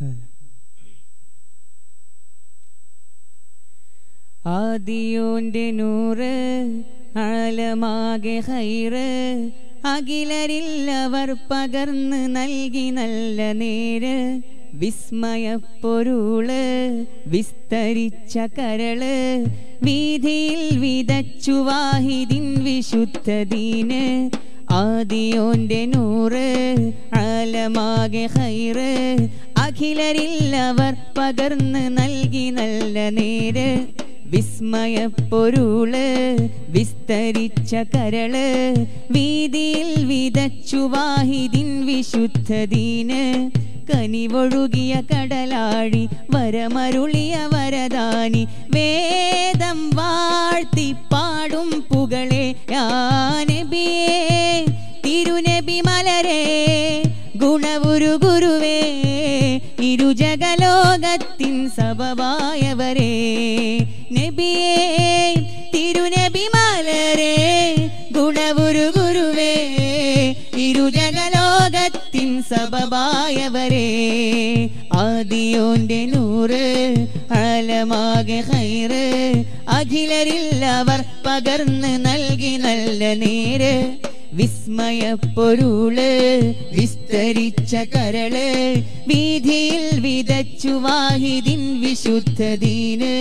ആദിയോന്റെ നൂറ് ആലമാകെ ഹൈറ് അഖിലരില്ലവർ പകർന്ന് നൽകി നല്ല നേര് വിസ്മയപ്പൊരുള് വിസ്തരിച്ച കരള് വീതിയിൽ വിതച്ചു വാഹിദിൻ വിശുദ്ധദീന് ആദിയോന്റെ നൂറ് ആലമാകെ ഹൈറ് അഖിലരില്ലവർ പകർന്ന് നൽകി നല്ല നേര് വിസ്മയപ്പൊരുള് വിസ്തരിച്ച കരള് വീതിയിൽ വിതച്ചു വാഹിദിൻ വിശുദ്ധദീന് കനിവൊഴുകിയ കടലാഴി വരമരുളിയ വരദാനി വേദം വാഴ്ത്തി പാടും പുകളെ യാനബിയേ തിരുനബി മലരേ ഗുണവുരു ഗുരുവേ ഇരുജഗലോകത്തിൻ സബവായവരേ നബിയേ തിരുനബി മലരേ ഗുണവുരു ഗുരുവേ ഇരുജഗലോകത്തിൻ സബവായവരേ ആദിയോന്റെ നൂറ് ആലമാകെ ഹൈറ് അഖിലരില്ലവർ പകർന്ന് നൽകി നല്ല നേര് വിസ്മയപ്പൊരുള് വിസ്തരിച്ച കരള് വീതിയിൽ വിതച്ചു വാഹിദിൻ വിശുദ്ധദീന്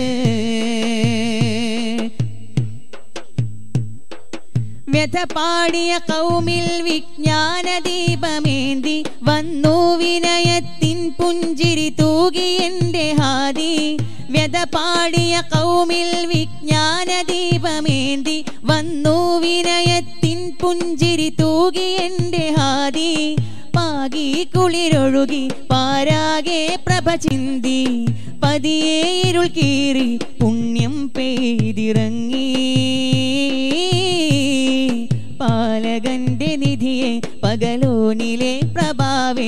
വ്യഥ പാടിയ കൗമിൽ വിജ്ഞാന ദീപമേന്തി വന്നു വിനയത്തിൻ പുഞ്ചിരി തൂകി എൻ്റെ ഹാദി വ്യഥ പാടിയ കൗമിൽ വിജ്ഞാന ദീപമേന്തി വന്നു വിനയത്തിൻ പുഞ്ചിരി തൂകി എൻ്റെ ഹാദി പാകി കുളിരൊഴുകി പാരാകെ പ്രഭ ചിന്തി പതിയെ ഇരുൾ കീറി പുണ്യം പെയ്തിറങ്ങി പാലകന്റെ നിധിയെ പകലോനിലെ പ്രഭാവേ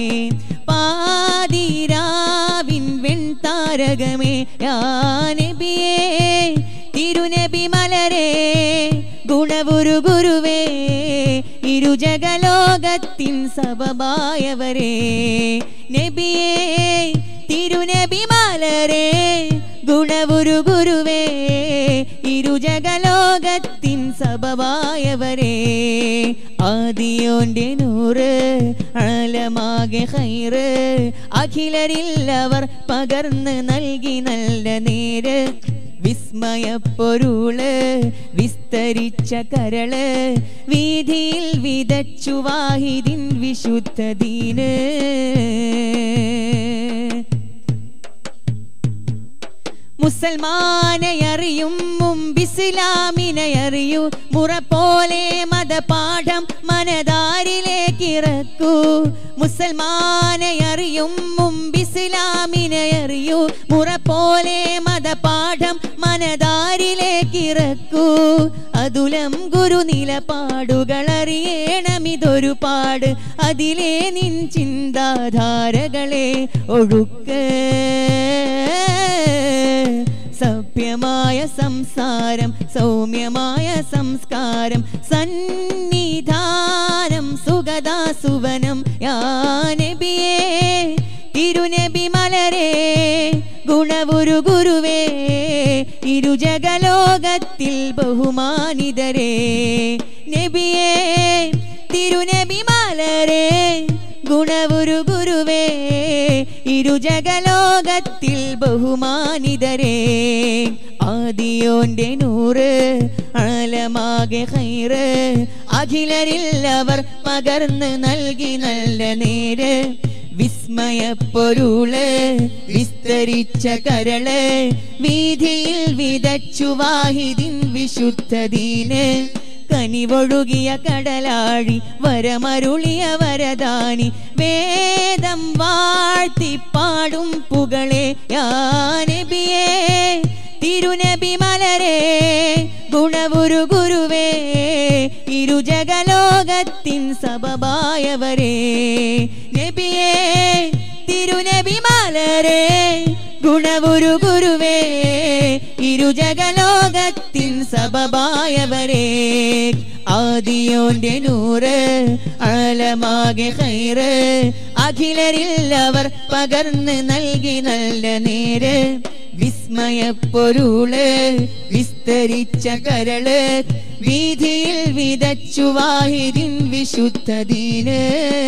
പാതിരാവിൻ വെൺതാരകമേ യാനബിയേ തിരുനബി മലരേ ഗുണവുരു ഗുരുവേ ഇരുജഗലോകത്തിൻ സബബായവരേ നബിയേ തിരുനബി മലരേ ഗുണവുരു ഗുരുവേ ഇരുജഗലോകത്തിൻ സബവായവരേ ആദിയോന്റെ നൂറ് ആലമാകെ ഹൈറ് അഖിലരില്ലവർ പകർന്ന് നൽകി നല്ല നേര് വിസ്മയപ്പൊരുള് വിസ്തരിച്ച കരള് വീതിയിൽ വിതച്ചു വാഹിദിൻ വിശുദ്ധദീന് മുസൽമാനെ അറിയും മുമ്പിസ്ലാമിനെ അറിയൂ മുറ പോലെ മതപാഠം മനതാരിലേക്ക് ഇറക്കൂ മുസൽമാനെ അറിയും മുമ്പിസ്ലാമിനെ അറിയൂ മുറ പോലെ മതപാഠം മനതാരിലേക്ക് ഇറക്കൂ അതുലം ഗുരു നിലപാടുകൾ അറിയണമിതൊരു പാട് അതിലെ നിൻ ചിന്താധാരകളെ ഒഴുക്ക് സഭ്യമായ സംസാരം സൗമ്യമായ സംസ്കാരം സന്നിധാനം സുഗദാസുവനം യാനബിയേ തിരുനബി മലരേ ഗുണവുരു ഗുരുവേ ഇരുജഗലോകത്തിൽ ബഹുമാനിതരേ നബിയേ തിരുനബി മലരേ ഗുണവുരു ഗുരുവേ ഇരുജഗലോകത്തിൽ ബഹുമാനിതരേ ആദിയോന്റെ നൂറ് ആലമാകെ ഹൈറ് അഖിലരില്ലവർ പകർന്ന് നൽകി നല്ല നേര് വിസ്മയപ്പൊരുള് വിസ്തരിച്ച കരള് വീതിയിൽ വിതച്ചു വാഹിദിൻ വിശുദ്ധദീന് കനിവൊഴുകിയ കടലാഴി വരമരുളിയ വരദാനി വേദം വാഴ്ത്തി പാടും പുകളെ യാനബിയേ തിരുനബി മലരേ ഗുണവുരു ഗുരുവേ ഇരുജഗലോകത്തിൻ സബബായവരേ നബിയേ തിരുനബി മലരേ ഗുണവുരു ഗുരുവേ ഇരുജഗലോകത്തിൻ സബബായവരേ ആദിയോന്റെ നൂറ് ആലമാകെ ഹൈറ് അഖിലരിൽ അവർ പകർന്ന് നൽകി നല്ല നേര് വിസ്മയപ്പൊരുള് വിസ്തരിച്ച കരള് വീതിയിൽ വിതച്ചു വാഹിദിൻ വിശുദ്ധദീന്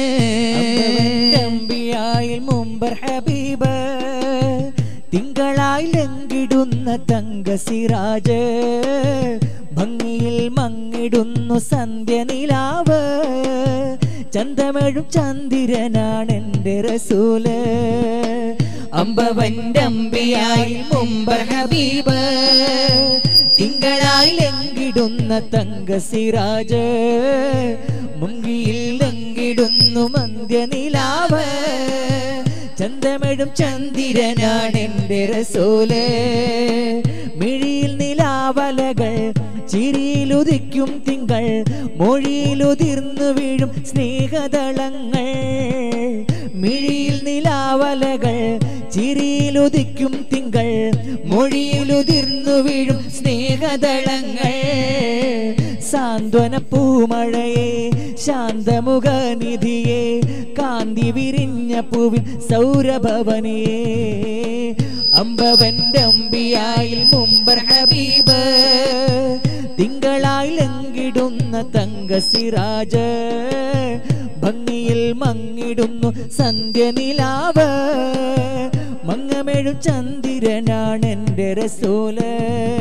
അമ്പിയായിൽ മുമ്പർ ഹബീബ് തിങ്കളായി ലങ്കിടുന്ന തങ്ക സിറാജ് ഭംഗിയിൽ മങ്ങിടുന്നു സന്ധ്യ നിലാവ് ചന്തമഴും ചന്ദ്രനാണ് എൻ്റെ റസൂല് അമ്പവന്റെ അമ്പിയായി മുമ്പർ ഹബീബ് തിങ്കളായി ലങ്കിടുന്ന തങ്ക സിറാജ് മുങ്കിയിൽ ലങ്കിടുന്നു മന്ധ്യ നിലാവ് ചന്തമിടും ചന്ദ്രനാണ് എൻ്റെ റസൂല് മിഴിയിൽ നിലാവലകൾ ചിരിയിലുദിക്കും തിങ്കൾ മൊഴിയിലുതിർന്നു വീഴും സ്നേഹദളങ്ങൾ മിഴിയിൽ നിലാവലകൾ ചിരിയിലുദിക്കും തിങ്കൾ മൊഴിയിലുതിർന്നു വീഴും സ്നേഹദളങ്ങൾ സാന്ത്വന പൂമഴയെ ശാന്തമുഖ നിധിയെ കാന്തി വിരിഞ്ഞ പൂവിൻ സൗരഭവനിയെ അമ്പവന്റെ അമ്പിയായിൽ മുമ്പർ ഹബീബ് തിങ്കളായി ലങ്കിടുന്ന തങ്ക സിറാജ് ഭംഗിയിൽ മങ്ങിടുന്നു സന്ധ്യ നിലാവ് മങ്ങമെഴു ചന്ദ്രനാണ് എൻ്റെ റസൂല്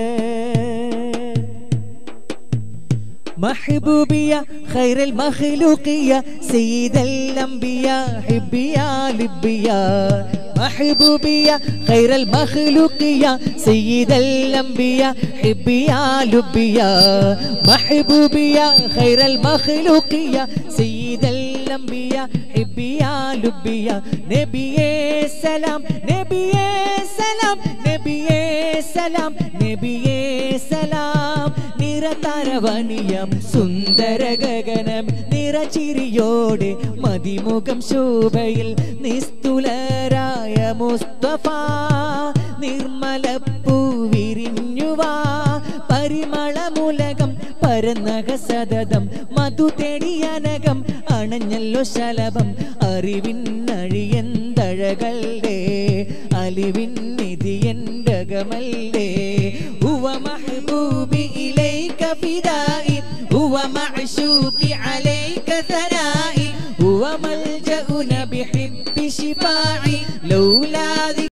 محبوبية خير المخلوقية سيد الأنبياء حبيا لبيا محبوبية خير المخلوقية سيد الأنبياء حبيا لبيا محبوبية خير المخلوقية سيد الأنبياء حبيا لبيا نبي سلام نبي سلام نبي سلام نبي سلام നിറതരവണിയം സുന്ദര ഗഗനം നിറചിരിയോടെ മതിമുഖം ശോഭയിൽ നിസ്തുലരായ മുസ്തഫ നിർമ്മലപ്പൂ വിരിഞ്ഞുവാ പരിമളമുലകം പരന്നക സതതം മധു തേടിയനകം അണഞ്ഞല്ലോ ശലഭം അറിവിന്നഴിയന്തഴകളുടെ അലിവിൻ നിധിയൻ്റകമല്ലേ هو محبوبي إليك فدائي هو معشوقي عليك ثنائي هو ملجأنا بحب شفاعي لولا ذكر